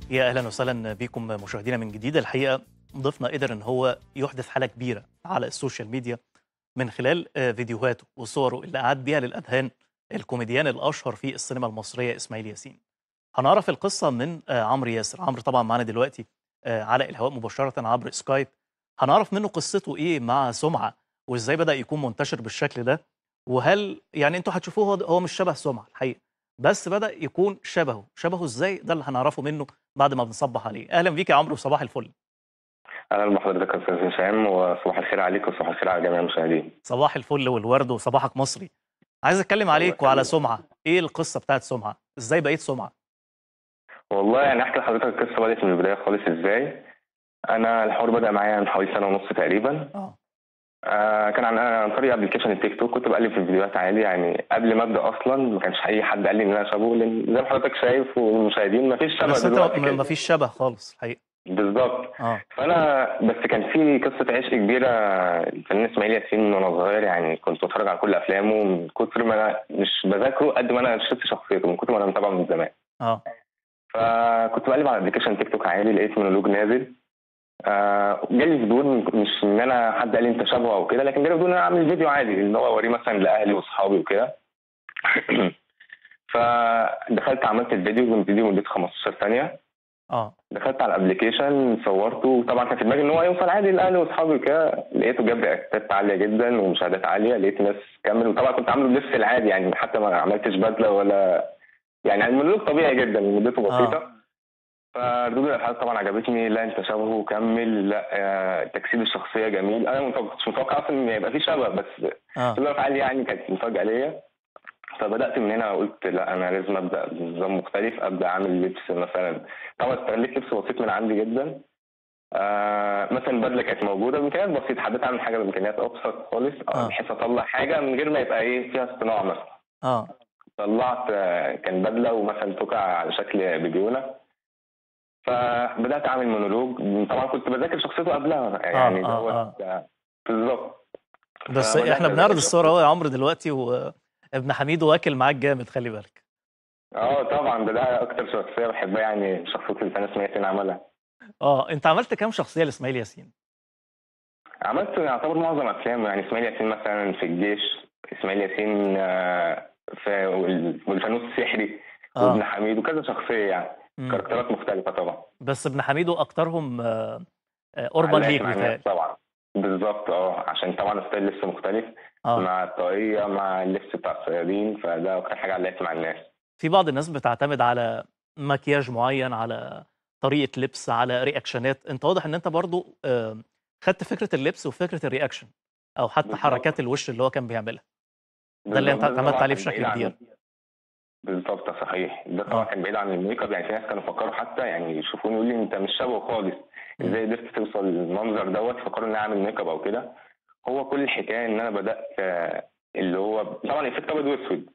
يا اهلا وسهلا بكم مشاهدينا من جديد الحقيقه ضيفنا قدر ان هو يحدث حاله كبيره على السوشيال ميديا من خلال آه، فيديوهاته وصوره اللي قعد بيها للاذهان الكوميديان الاشهر في السينما المصريه اسماعيل ياسين هنعرف القصه من آه، عمرو ياسر عمرو طبعا معانا دلوقتي آه، على الهواء مباشره عبر سكايب هنعرف منه قصته ايه مع سمعه وازاي بدا يكون منتشر بالشكل ده وهل يعني انتوا هتشوفوه هو- هو مش شبه سمعه الحقيقه بس بدا يكون شبهه شبهه ازاي ده اللي هنعرفه منه بعد ما بنصبح عليه اهلا بيك يا عمرو وصباح الفل اهلا بحضرتك يا استاذ هشام وصباح الخير عليك وصباح الخير على جميع المشاهدين صباح الفل والورد وصباحك مصري عايز اتكلم عليك وعلى سمعه ايه القصه بتاعت سمعه ازاي بقيت سمعه والله يعني احكي لحضرتك القصه بدات من البدايه خالص ازاي انا الحوار بدا معايا من حوالي سنه ونص تقريبا اه آه كان عن عن طريق ابلكيشن التيك توك كنت بقلب في الفيديوهات عادي يعني قبل ما ابدا اصلا ما كانش اي حد قال لي ان انا شبهه لان زي ما حضرتك شايف والمشاهدين ما فيش شبه بس انت دلوقتي ما كده. ما فيش شبه خالص الحقيقه بالظبط اه فانا بس كان في قصه عشق كبيره الفنان اسماعيل ياسين من وانا صغير يعني كنت بتفرج على كل افلامه من كتر ما انا مش بذاكره قد ما انا شفت شخصيته من كتر ما انا متابعه من زمان اه فكنت بقلب على ابلكيشن تيك توك عادي لقيت مونولوج نازل آه جالي فضول مش ان انا حد قال لي انت شبهه او كده لكن جالي فضول ان انا اعمل فيديو عادي اللي هو اوريه مثلا لاهلي واصحابي وكده فدخلت عملت الفيديو الفيديو مدته 15 ثانيه اه دخلت على الابلكيشن صورته طبعا كان في دماغي ان هو يوصل عادي لاهلي واصحابي وكده لقيته جاب رياكتات عاليه جدا ومشاهدات عاليه لقيت ناس كمل وطبعا كنت عامله بنفس العادي يعني حتى ما عملتش بدله ولا يعني المونولوج طبيعي جدا مدته بسيطه فردود الافعال طبعا عجبتني لا انت شبهه كمل لا آه، تجسيد الشخصيه جميل انا ما كنتش متوقع اصلا ان يبقى في شبه بس اه ردود الافعال يعني كانت مفاجاه ليا فبدات من هنا قلت لا انا لازم ابدا بنظام مختلف ابدا اعمل لبس مثلا طبعا استغليت لبس بسيط من عندي جدا آه مثلا بدله كانت موجوده بامكانيات بسيطه حبيت اعمل حاجه بامكانيات ابسط خالص آه. آه. بحيث اطلع حاجه من غير ما يبقى ايه فيها اصطناع مثلا اه طلعت آه، كان بدله ومثلا توكع على شكل بيبيونه فبدات اعمل مونولوج طبعا كنت بذاكر شخصيته قبلها يعني آه، دوت آه. آه، بالظبط بس فبدأت احنا أذاكر بنعرض شخصيته. الصوره اهو يا عمرو دلوقتي وابن حميد واكل معاك جامد خلي بالك اه طبعا ده ده اكتر شخصيه بحبها يعني شخصيه الفنان اسماعيل ياسين عملها اه انت عملت كام شخصيه لاسماعيل ياسين عملت يعتبر معظم افلامه يعني اسماعيل ياسين مثلا في الجيش اسماعيل ياسين آه، في وال- والفانوس السحري وابن اه حميد وكذا شخصيه يعني مم. كاركترات مختلفه طبعا بس ابن حميد واكترهم آه، آه، قربا علقت ليك مع الناس بيتهيألي طبعا بالظبط اه عشان طبعا ستايل لبس مختلف اه مع الطاقية مع اللبس بتاع الصيادين فده أكتر حاجة علقت مع الناس في بعض الناس بتعتمد على مكياج معين على طريقه لبس على رياكشنات انت واضح ان انت برضو آه، خدت فكره اللبس وفكره الرياكشن او حتى بالظبط. حركات الوش اللي هو كان بيعملها ده اللي انت بالظبط، ده اعتمدت طبعاً عليه كان بشكل بعيد عن- كبير بالظبط صحيح ده طبعا آه. كان بعيد عن الميك اب يعني في ناس كانوا فكروا حتى يعني يشوفوني يقولوا لي انت مش شبهه خالص ازاي قدرت توصل للمنظر دوت فكروا ان انا اعمل ميك اب او كده هو كل الحكايه ان انا بدات آه، اللي هو طبعا الافكت ابيض واسود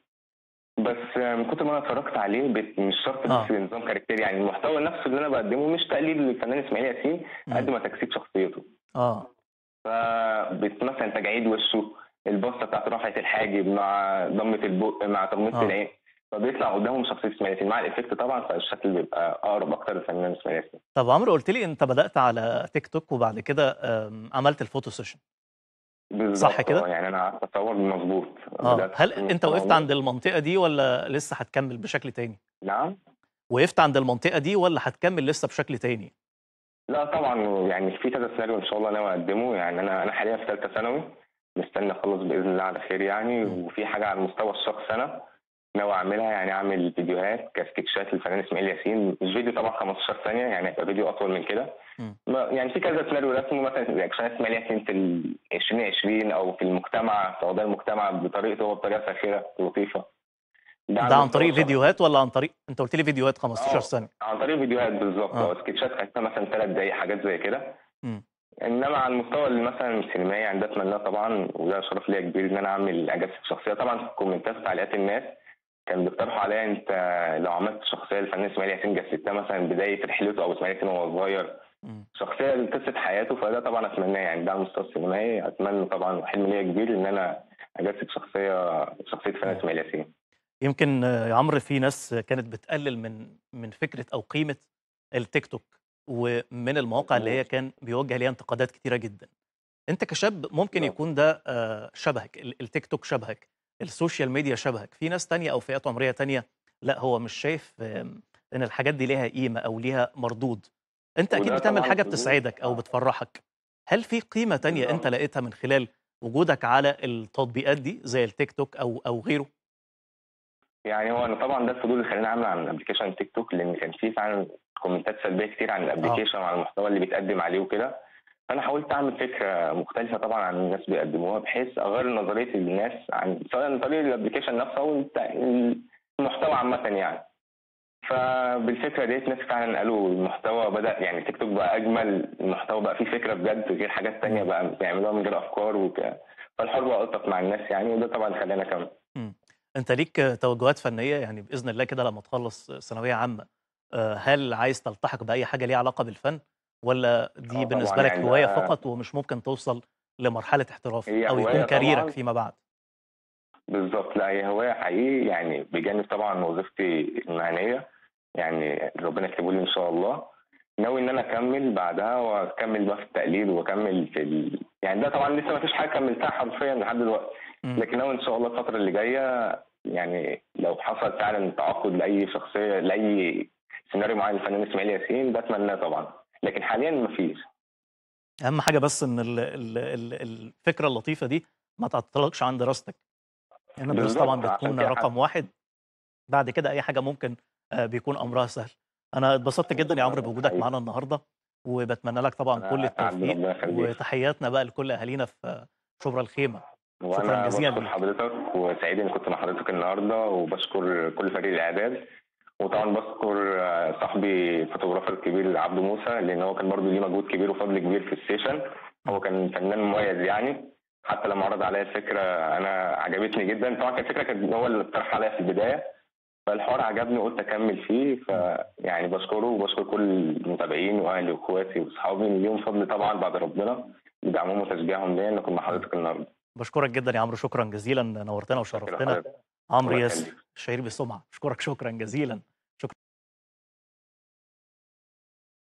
بس آه، من كتر ما انا اتفرجت عليه بت- مش شرط آه. بس بنظام كاركتيري يعني المحتوى نفسه اللي انا بقدمه مش تقليد للفنان اسماعيل ياسين قد مم. ما تجسيد شخصيته اه فبت مثلا تجاعيد وشه البصه بتاعت رفعه الحاجب مع ضمه البق مع تغميض آه. العين فبيطلع قدامهم شخصيه اسماعيل ياسين مع الافكت طبعا فالشكل بيبقى اقرب اكتر للفنان اسماعيل ياسين طب عمرو قلت لي انت بدات على تيك توك وبعد كده آم، عملت الفوتو سيشن بالظبط صح كده؟ آه، يعني انا قعدت اصور مظبوط اه بدأت هل أصور انت وقفت مصور. عند المنطقه دي ولا لسه هتكمل بشكل تاني نعم وقفت عند المنطقه دي ولا هتكمل لسه بشكل تاني لا طبعا يعني في كذا سيناريو ان شاء الله ناوي اقدمه يعني انا انا حاليا في ثالثه ثانوي مستني اخلص باذن الله على خير يعني مم. وفي حاجه على المستوى الشخص انا ناوي اعملها يعني اعمل فيديوهات كسكتشات للفنان اسماعيل ياسين مش فيديو طبعا 15 ثانيه يعني هيبقى فيديو اطول من كده مم. ما- يعني في كذا سيناريو رسمه مثلا رياكشنات اسماعيل ياسين في ال 2020 او في المجتمع في قضايا المجتمع بطريقته هو بطريقه ساخره لطيفه ده على عن المستوى طريق الشخصي. فيديوهات ولا عن طريق انت قلت لي فيديوهات 15 آه. ثانيه عن طريق فيديوهات بالظبط آه. اه سكتشات خدتها مثلا ثلاث دقايق حاجات زي كده مم. انما على المستوى اللي مثلا السينمائي يعني ده اتمناه طبعا وده شرف ليا كبير ان انا اعمل اجازه شخصيه طبعا في الكومنتات وتعليقات الناس كان بيقترحوا عليا انت لو عملت شخصيه للفنان اسماعيل ياسين جسدتها مثلا بدايه رحلته او اسماعيل ياسين وهو صغير مم. شخصيه لقصه حياته فده طبعا اتمناه يعني ده على المستوى السينمائي اتمنى طبعا وحلم ليا كبير ان انا اجسد شخصيه شخصيه الفنان اسماعيل ياسين يمكن آه، يا عمرو في ناس كانت بتقلل من من فكره او قيمه التيك توك ومن المواقع اللي هي كان بيوجه ليها انتقادات كتيره جدا انت كشاب ممكن بالظبط. يكون ده آه، شبهك ال- التيك توك شبهك السوشيال ميديا شبهك في ناس تانية او فئات عمريه تانية لا هو مش شايف آم، ان الحاجات دي ليها قيمه او ليها مردود انت اكيد وده بتعمل طبعاً حاجه فضول. بتسعدك او آه. بتفرحك هل في قيمه تانية انت بالظبط. لقيتها من خلال وجودك على التطبيقات دي زي التيك توك او او غيره يعني هو انا طبعا ده الفضول اللي خلاني اعمل عن ابلكيشن تيك توك لان كان فيه فعلا كومنتات سلبيه كتير عن الابلكيشن وعن المحتوى اللي بيتقدم عليه وكده فانا حاولت اعمل فكره مختلفه طبعا عن الناس بيقدموها بحيث اغير نظريه الناس عن سواء عن طريق الابلكيشن نفسه او الت- المحتوى عامه يعني فبالفكره ديت ناس فعلا قالوا المحتوى بدا يعني تيك توك بقى اجمل المحتوى بقى فيه فكره بجد غير حاجات تانية بقى بيعملوها من غير افكار وكده فالحوار بقى الطف مع الناس يعني وده طبعا خلاني اكمل انت ليك توجهات فنيه يعني باذن الله كده لما تخلص ثانويه عامه آه، هل عايز تلتحق باي حاجه ليها علاقه بالفن ولا دي آه بالنسبه طبعاً لك يعني هوايه ده- فقط ومش ممكن توصل لمرحله احتراف هي او يكون هواية كاريرك طبعاً. فيما بعد بالظبط لا هي هواية حقيقي يعني بجانب طبعا وظيفتي المهنية يعني ربنا يكتبه لي إن شاء الله ناوي إن أنا أكمل بعدها وأكمل بقى في التقليد وأكمل في ال... يعني ده طبعا لسه ما فيش حاجة كملتها حرفيا لحد دلوقتي مم. لكن ناوي إن شاء الله الفترة اللي جاية يعني لو حصل فعلا تعاقد لأي شخصية لأي سيناريو معين للفنان إسماعيل ياسين ده أتمناه طبعا لكن حاليا مفيش اهم حاجه بس ان ال- ال- ال- الفكره اللطيفه دي ما تعطلكش عن دراستك لان الدراسه بالظبط، طبعا عشان بتكون كده رقم واحد بعد كده اي حاجه ممكن آه، بيكون امرها سهل انا اتبسطت جدا يا عمرو بوجودك حقيقي. معانا النهارده وبتمنى لك طبعا أنا كل أسعد، التوفيق ربنا يخليك. وتحياتنا بقى لكل اهالينا في شبرا الخيمه شكراً وانا جزيلاً بشكر ليك. حضرتك وسعيد اني كنت مع حضرتك النهارده وبشكر كل فريق الاعداد وطبعا بشكر آه، صاحبي الفوتوغرافر الكبير عبده موسى لان هو كان برضه ليه مجهود كبير وفضل كبير في السيشن هو كان فنان مميز يعني حتى لما عرض عليا الفكره انا عجبتني جدا طبعا كانت الفكره كان هو اللي اقترح عليا في البدايه فالحوار عجبني وقلت اكمل فيه فيعني بشكره وبشكر كل المتابعين واهلي واخواتي واصحابي ليهم فضل طبعا بعد ربنا بدعمهم وتشجيعهم ليا ان اكون مع حضرتك النهارده بشكرك جدا يا عمرو شكرا جزيلا نورتنا شكرا وشرفتنا حضرتك. عمرو الله ياسر يخليك. الشهير بالسمعه اشكرك شكرا جزيلا